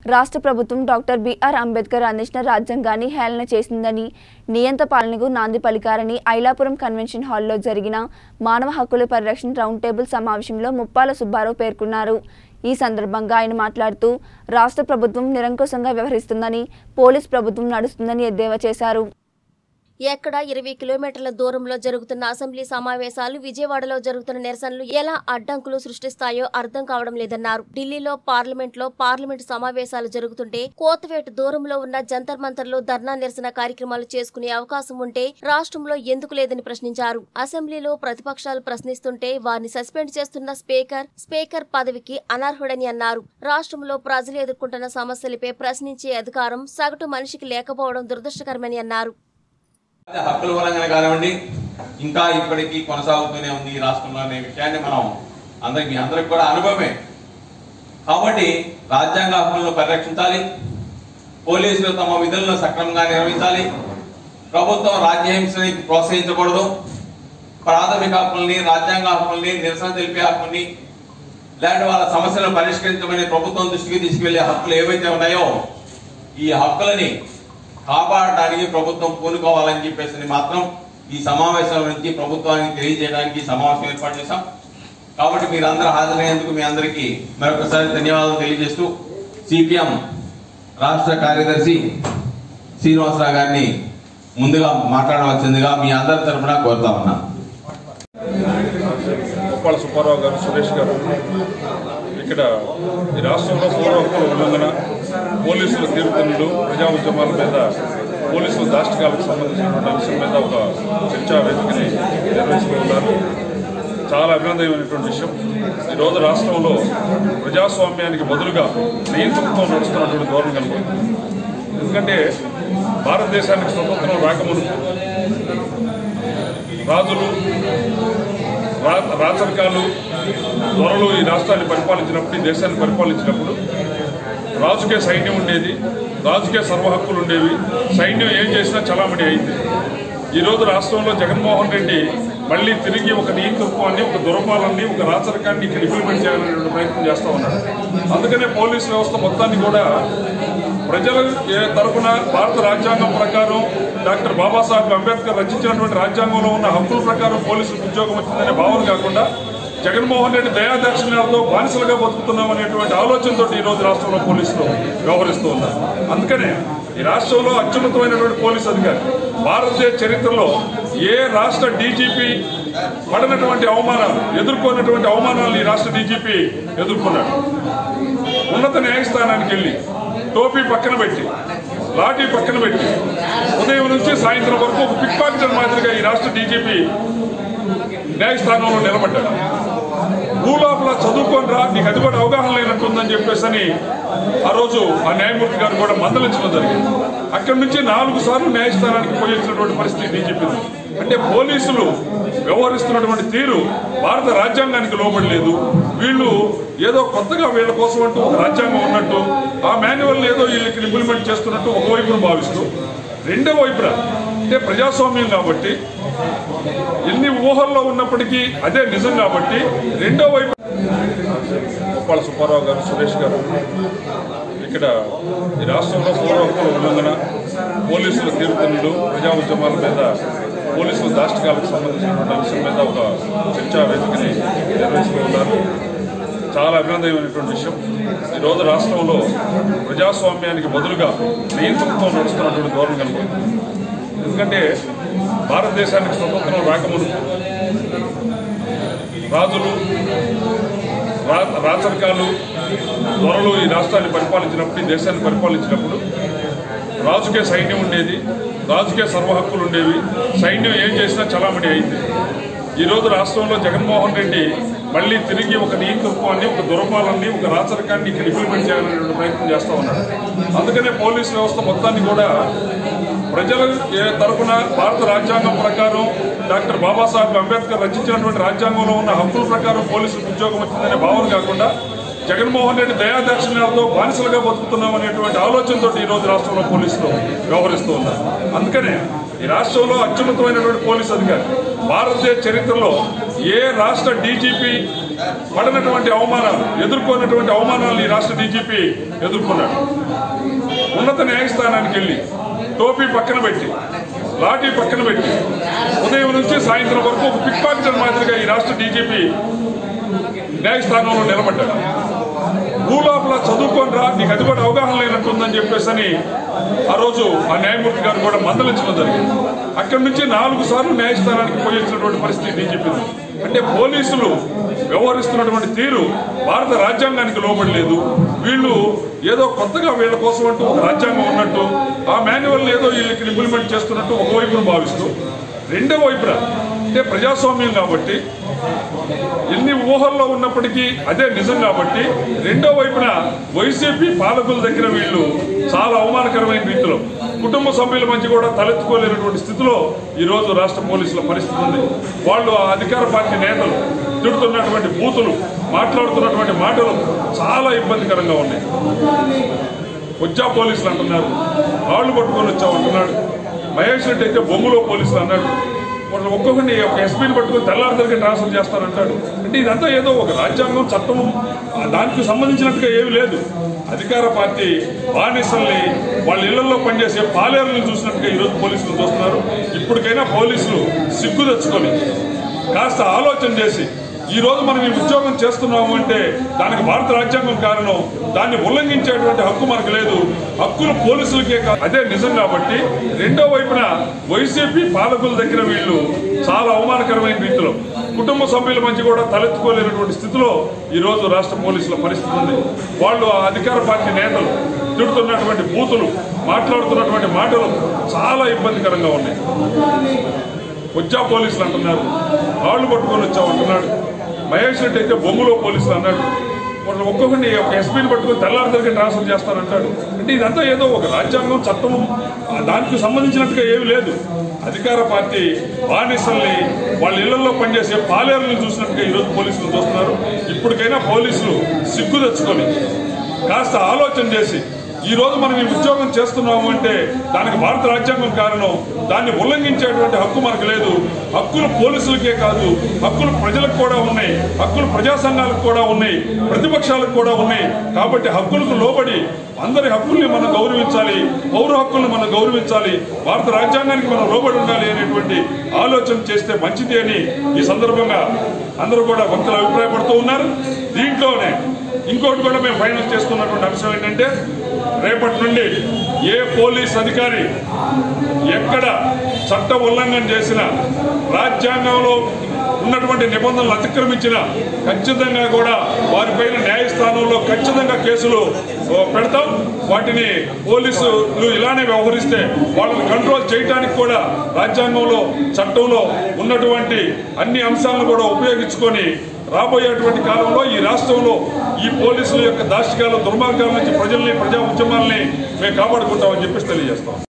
రాష్ట్ర ప్రభుత్వం doctor BR Ambedkar అందించిన రాజ్యాంగాన్ని హేళన చేసిందని నియంత పాలనకు నాంది పలికారని ఐలాపురం కన్వెన్షన్ హాల్లో జరిగిన మానవ హక్కుల పరిరక్షణ రౌండ్ టేబుల్ సమావేశంలో ముప్పాల సుబ్బారావు పేర్కొన్నారు ఈ సందర్భంగా ఆయన మాట్లాడుతూ రాష్ట్ర ప్రభుత్వం నిరంకుశంగా వ్యవహరిస్తుందని పోలీస్ ప్రభుత్వం నడుస్తుందని ఎద్దేవా చేశారు ఎక్కడ ఇరవై కిలోమీటర్ల దూరంలో జరుగుతున్న అసెంబ్లీ సమావేశాలు విజయవాడలో జరుగుతున్న నిరసనలు ఎలా అడ్డంకులు సృష్టిస్తాయో అర్థం కావడం లేదన్నారు ఢిల్లీలో పార్లమెంట్ లో పార్లమెంట్ సమావేశాలు జరుగుతుంటే కోతవేటు దూరంలో ఉన్న జంతర్ మంతర్లో ధర్నా నిరసన కార్యక్రమాలు చేసుకునే అవకాశం ఉంటే రాష్ట్రంలో ఎందుకు లేదని ప్రశ్నించారు అసెంబ్లీలో ప్రతిపక్షాలు ప్రశ్నిస్తుంటే వారిని సస్పెండ్ చేస్తున్న స్పీకర్ స్పీకర్ పదవికి అనర్హుడని అన్నారు రాష్ట్రంలో ప్రజలు ఎదుర్కొంటున్న సమస్యలపై ప్రశ్నించే అధికారం సగటు మనిషికి లేకపోవడం దురదృష్టకరమని అన్నారు హక్కుల పరంగా కానివ్వండి ఇంకా ఇప్పటికీ కొనసాగుతూనే ఉంది ఈ రాష్ట్రంలో అనే విషయాన్ని మనం అందరికి మీ అందరికి కూడా అనుభవమే కాబట్టి రాజ్యాంగ హక్కులను పరిరక్షించాలి పోలీసులు తమ విధులను సక్రమంగా నిర్వహించాలి ప్రభుత్వం రాజ్యహింసని ప్రోత్సహించకూడదు ప్రాథమిక హక్కుల్ని రాజ్యాంగ హక్కుల్ని నిరసన తెలిపే హక్కుల్ని లేదంటే వాళ్ళ సమస్యలను పరిష్కరించమని ప్రభుత్వం దృష్టికి తీసుకెళ్లే హక్కులు ఏవైతే ఉన్నాయో ఈ హక్కులని కాపాడడానికి ప్రభుత్వం పూనుకోవాలని చెప్పేసి మాత్రం ఈ సమావేశం నుంచి ప్రభుత్వానికి తెలియజేయడానికి ఈ సమావేశం ఏర్పాటు చేశాం కాబట్టి మీరందరూ హాజరైనందుకు మీ అందరికీ మరొకసారి ధన్యవాదాలు తెలియజేస్తూ సిపిఎం రాష్ట్ర కార్యదర్శి శ్రీనివాసరావు గారిని ముందుగా మాట్లాడవలసిందిగా మీ అందరి తరఫున కోరుతా ఉన్నా ఉప్పాల సుబ్బారావు గారు సురేష్ గారు ఇక్కడ ఈ రాష్ట్రంలో పౌర హక్కుల ఉల్లంఘన పోలీసుల తీరుతనులు ప్రజా ఉద్యమాల మీద పోలీసుల దాష్టికాలకు సంబంధించినటువంటి అంశం మీద ఒక చర్చా వేదికని నిర్వహిస్తూ ఉన్నారు చాలా అభినందనమైనటువంటి విషయం ఈరోజు రాష్ట్రంలో ప్రజాస్వామ్యానికి బదులుగా నియంత్రణతో నడుస్తున్నటువంటి ధోరణి కనబడుతుంది ఎందుకంటే భారతదేశానికి స్వతంత్రం రాకముందు రాజులు రా- రాచరికాలు త్వరలు ఈ రాష్ట్రాన్ని పరిపాలించినప్పుడు ఈ దేశాన్ని పరిపాలించినప్పుడు రాజుకే సైన్యం ఉండేది రాజుకే సర్వ హక్కులు ఉండేవి సైన్యం ఏం చేసినా చలామణి అయింది ఈరోజు రాష్ట్రంలో జగన్మోహన్ రెడ్డి మళ్ళీ తిరిగి ఒక నియంతృత్వాన్ని ఒక దురపాలన్ని ఒక రాచరికాన్ని ఇక్కడ ఇంప్లిమెంట్ చేయాలనేటువంటి ప్రయత్నం చేస్తూ ఉన్నాడు అందుకనే పోలీస్ వ్యవస్థ మొత్తాన్ని కూడా ప్రజల ఏ తరపున భారత రాజ్యాంగం ప్రకారం డాక్టర్ బాబాసాహెబ్ అంబేద్కర్ రచించినటువంటి రాజ్యాంగంలో ఉన్న హక్కుల ప్రకారం పోలీసులకు ఉద్యోగం వచ్చిందనే భావన కాకుండా జగన్మోహన్ రెడ్డి దయాదాక్షిణ్యాలతో బానిసలుగా బతుకుతున్నాం అనేటువంటి ఆలోచనతో ఈ రోజు రాష్ట్రంలో పోలీసులు వ్యవహరిస్తూ ఉన్నారు అందుకనే ఈ రాష్ట్రంలో అత్యున్నతమైనటువంటి పోలీసు అధికారి భారతదేశ చరిత్రలో ఏ రాష్ట్ర డీజీపీ పడినటువంటి అవమానాలు ఎదుర్కొన్నటువంటి అవమానాలను ఈ రాష్ట్ర డీజీపీ ఎదుర్కొన్నాడు ఉన్నత న్యాయస్థానానికి వెళ్ళి టోపీ పక్కన పెట్టి లాఠీ పక్కన పెట్టి ఉదయం నుంచి సాయంత్రం వరకు ఒక పిక్ పాకెటర్ మాదిరిగా ఈ రాష్ట్ర డీజీపీ న్యాయస్థానంలో నిలబడ్డాడు భూలోపల చదువుకొని రా నీకు అది కూడా అవగాహన లేనట్టుందని చెప్పేసి అని ఆ రోజు ఆ న్యాయమూర్తి గారు కూడా మందలించడం జరిగింది అక్కడి నుంచి నాలుగు సార్లు న్యాయస్థానానికి పోయి వచ్చినటువంటి పరిస్థితి డీజీపీ అంటే పోలీసులు వ్యవహరిస్తున్నటువంటి తీరు భారత రాజ్యాంగానికి లోబడలేదు వీళ్ళు ఏదో కొత్తగా వీళ్ళ కోసం అంటూ ఒక రాజ్యాంగం ఉన్నట్టు ఆ మాన్యువల్ ఏదో వీళ్ళకి ఇంప్లిమెంట్ చేస్తున్నట్టు ఒకవైపును భావిస్తూ రెండో వైపున అంటే ప్రజాస్వామ్యం కాబట్టి ఎన్ని ఊహల్లో ఉన్నప్పటికీ అదే నిజం కాబట్టి రెండో వైపు ఉప్పాల సుబ్బారావు గారు సురేష్ గారు ఇక్కడ ఈ రాష్ట్రంలో పౌర హక్కుల ఉల్లంఘన పోలీసుల తీరుతనులు ప్రజా ఉద్యమాల మీద పోలీసుల దాష్టికాలకు సంబంధించినటువంటి అంశం మీద ఒక చర్చా వేదికని నిర్వహిస్తూ ఉన్నారు చాలా అభినందనమైనటువంటి విషయం ఈరోజు రాష్ట్రంలో ప్రజాస్వామ్యానికి బదులుగా నియంత్రణతో నడుస్తున్నటువంటి ధోరణి కనబడుతుంది ఎందుకంటే భారతదేశానికి స్వతంత్రం రాకముందు రాజులు రా- రాచరికాలు త్వరలు ఈ రాష్ట్రాన్ని పరిపాలించినప్పుడు ఈ దేశాన్ని పరిపాలించినప్పుడు రాజుకే సైన్యం ఉండేది రాజుకే సర్వ హక్కులు ఉండేవి సైన్యం ఏం చేసినా చలామణి అయింది ఈరోజు రాష్ట్రంలో జగన్మోహన్ రెడ్డి మళ్ళీ తిరిగి ఒక నియంతృత్వాన్ని ఒక దురపాలన్ని ఒక రాచరికాన్ని ఇక్కడ ఇంప్లిమెంట్ చేయాలనేటువంటి ప్రయత్నం చేస్తూ ఉన్నాడు అందుకనే పోలీస్ వ్యవస్థ మొత్తాన్ని కూడా ప్రజల ఏ తరపున భారత రాజ్యాంగం ప్రకారం డాక్టర్ బాబాసాహెబ్ అంబేద్కర్ రచించినటువంటి రాజ్యాంగంలో ఉన్న హక్కుల ప్రకారం పోలీసులకు ఉద్యోగం వచ్చిందనే భావన కాకుండా జగన్మోహన్ రెడ్డి దయాదాక్షిణ్యాలతో బానిసలుగా బతుకుతున్నాం అనేటువంటి ఆలోచనతో ఈ రోజు రాష్ట్రంలో పోలీసులు వ్యవహరిస్తూ ఉన్నారు అందుకనే ఈ రాష్ట్రంలో అత్యున్నతమైనటువంటి పోలీసు అధికారి భారతదేశ చరిత్రలో ఏ రాష్ట్ర డీజీపీ పడినటువంటి అవమానాలు ఎదుర్కొన్నటువంటి అవమానాలను ఈ రాష్ట్ర డీజీపీ ఎదుర్కొన్నాడు ఉన్నత న్యాయస్థానానికి వెళ్ళి టోపీ పక్కన పెట్టి లాఠీ పక్కన పెట్టి ఉదయం నుంచి సాయంత్రం వరకు ఒక పిక్ పాకెటర్ మాదిరిగా ఈ రాష్ట్ర డీజీపీ న్యాయస్థానంలో నిలబడ్డాడు భూలోపల చదువుకొని రా నీకు అది కూడా అవగాహన లేనట్టుందని చెప్పేసి అని ఆ రోజు ఆ న్యాయమూర్తి గారు కూడా మందలించడం జరిగింది అక్కడి నుంచి నాలుగు సార్లు న్యాయస్థానానికి పోయించినటువంటి పరిస్థితి డీజీపీ అంటే పోలీసులు వ్యవహరిస్తున్నటువంటి తీరు భారత రాజ్యాంగానికి లోబడి లేదు వీళ్ళు ఏదో కొత్తగా వీళ్ళ కోసం అంటూ ఒక రాజ్యాంగం ఉన్నట్టు ఆ మాన్యువల్ ఏదో వీళ్ళకి ఇంప్లిమెంట్ చేస్తున్నట్టు ఒకవైపును భావిస్తూ రెండో వైపున అంటే ప్రజాస్వామ్యం కాబట్టి ఎన్ని ఊహల్లో ఉన్నప్పటికీ అదే నిజం కాబట్టి రెండో వైపున వైసీపీ పాలకుల దగ్గర వీళ్ళు చాలా అవమానకరమైన రీతిలో కుటుంబ సభ్యుల మధ్య కూడా తలెత్తుకోలేనటువంటి స్థితిలో ఈ రోజు రాష్ట్ర పోలీసుల పరిస్థితి ఉంది వాళ్ళు ఆ అధికార పార్టీ నేతలు తిడుతున్నటువంటి బూతులు మాట్లాడుతున్నటువంటి మాటలు చాలా ఇబ్బందికరంగా ఉన్నాయి కొజ్జా పోలీసులు అంటున్నారు వాళ్ళు పట్టుకొని వచ్చావు అంటున్నాడు మహేష్ రెడ్డి అయితే బొమ్మలో పోలీసులు అన్నాడు వాళ్ళు ఒక్కొక్కరిని ఒక ఎస్పీని పట్టుకొని తెల్లారిద్దరికి ట్రాన్స్ఫర్ చేస్తానంటాడు అంటే ఇదంతా ఏదో ఒక రాజ్యాంగం చట్టం ఆ దానికి సంబంధించినట్టుగా ఏమీ లేదు అధికార పార్టీ బానిసల్ని వాళ్ళ ఇళ్లలో పనిచేసే పాలేరులను చూసినట్టుగా ఈరోజు పోలీసులు చూస్తున్నారు ఇప్పటికైనా పోలీసులు సిగ్గు తెచ్చుకొని కాస్త ఆలోచన చేసి ఈ రోజు మనం ఈ ఉద్యోగం చేస్తున్నాము అంటే దానికి భారత రాజ్యాంగం కారణం దాన్ని ఉల్లంఘించేటువంటి హక్కు మనకు లేదు హక్కులు పోలీసులకే కాదు అదే నిజం కాబట్టి రెండో వైపున వైసీపీ పాలకుల దగ్గర వీళ్ళు చాలా అవమానకరమైన రీతిలో కుటుంబ సభ్యుల మధ్య కూడా తలెత్తుకోలేనటువంటి స్థితిలో ఈ రోజు రాష్ట్ర పోలీసుల పరిస్థితి ఉంది వాళ్ళు ఆ అధికార పార్టీ నేతలు తిడుతున్నటువంటి బూతులు మాట్లాడుతున్నటువంటి మాటలు చాలా ఇబ్బందికరంగా ఉన్నాయి కొజ్జా పోలీసులు అంటున్నారు వాళ్ళు పట్టుకొని వచ్చావు అంటున్నాడు మహేష్ రెడ్డి అయితే బొమ్మలో పోలీసులు అన్నాడు వాళ్ళు ఒక్కొక్కరిని ఒక ఎస్పీని పట్టుకొని తెల్లారిద్దరికి ట్రాన్స్ఫర్ చేస్తానంటాడు అంటే ఇదంతా ఏదో ఒక రాజ్యాంగం చట్టం ఆ దానికి సంబంధించినట్టుగా ఏమీ లేదు అధికార పార్టీ బానిసల్ని వాళ్ళ ఇళ్లలో పనిచేసే పాలేరులను చూసినట్టుగా ఈరోజు పోలీసులు చూస్తున్నారు ఇప్పటికైనా పోలీసులు సిగ్గు తెచ్చుకొని కాస్త ఆలోచన చేసి ఈ రోజు మనం ఈ ఉద్యోగం చేస్తున్నాము అంటే దానికి భారత రాజ్యాంగం కారణం దాన్ని ఉల్లంఘించేటువంటి హక్కు మనకు లేదు హక్కులు పోలీసులకే కాదు హక్కులు ప్రజలకు కూడా ఉన్నాయి హక్కులు ప్రజా సంఘాలకు కూడా ఉన్నాయి ప్రతిపక్షాలకు కూడా ఉన్నాయి కాబట్టి హక్కులకు లోబడి అందరి హక్కుల్ని మనం గౌరవించాలి పౌర హక్కుల్ని మనం గౌరవించాలి భారత రాజ్యాంగానికి మనం లోబడి ఉండాలి అనేటువంటి ఆలోచన చేస్తే మంచిది అని ఈ సందర్భంగా అందరూ కూడా భక్తులు అభిప్రాయపడుతూ ఉన్నారు దీంట్లోనే ఇంకోటి కూడా మేము ఫైనల్ చేస్తున్నటువంటి అంశం ఏంటంటే రేపటి నుండి ఏ పోలీస్ అధికారి ఎక్కడ చట్ట ఉల్లంఘన చేసిన రాజ్యాంగంలో ఉన్నటువంటి నిబంధనలు అతిక్రమించిన ఖచ్చితంగా కూడా వారిపైన న్యాయస్థానంలో ఖచ్చితంగా కేసులు ఓ, పెడతాం వాటిని పోలీసులు ఇలానే వ్యవహరిస్తే వాళ్ళని కంట్రోల్ చేయడానికి కూడా రాజ్యాంగంలో చట్టంలో ఉన్నటువంటి అన్ని అంశాలను కూడా ఉపయోగించుకొని రాబోయేటువంటి కాలంలో ఈ రాష్ట్రంలో ఈ పోలీసుల యొక్క దాష్టికాలు దుర్మార్గాల నుంచి ప్రజల్ని ప్రజా ఉద్యమాల్ని మేము కాపాడుకుంటామని చెప్పేసి తెలియజేస్తాం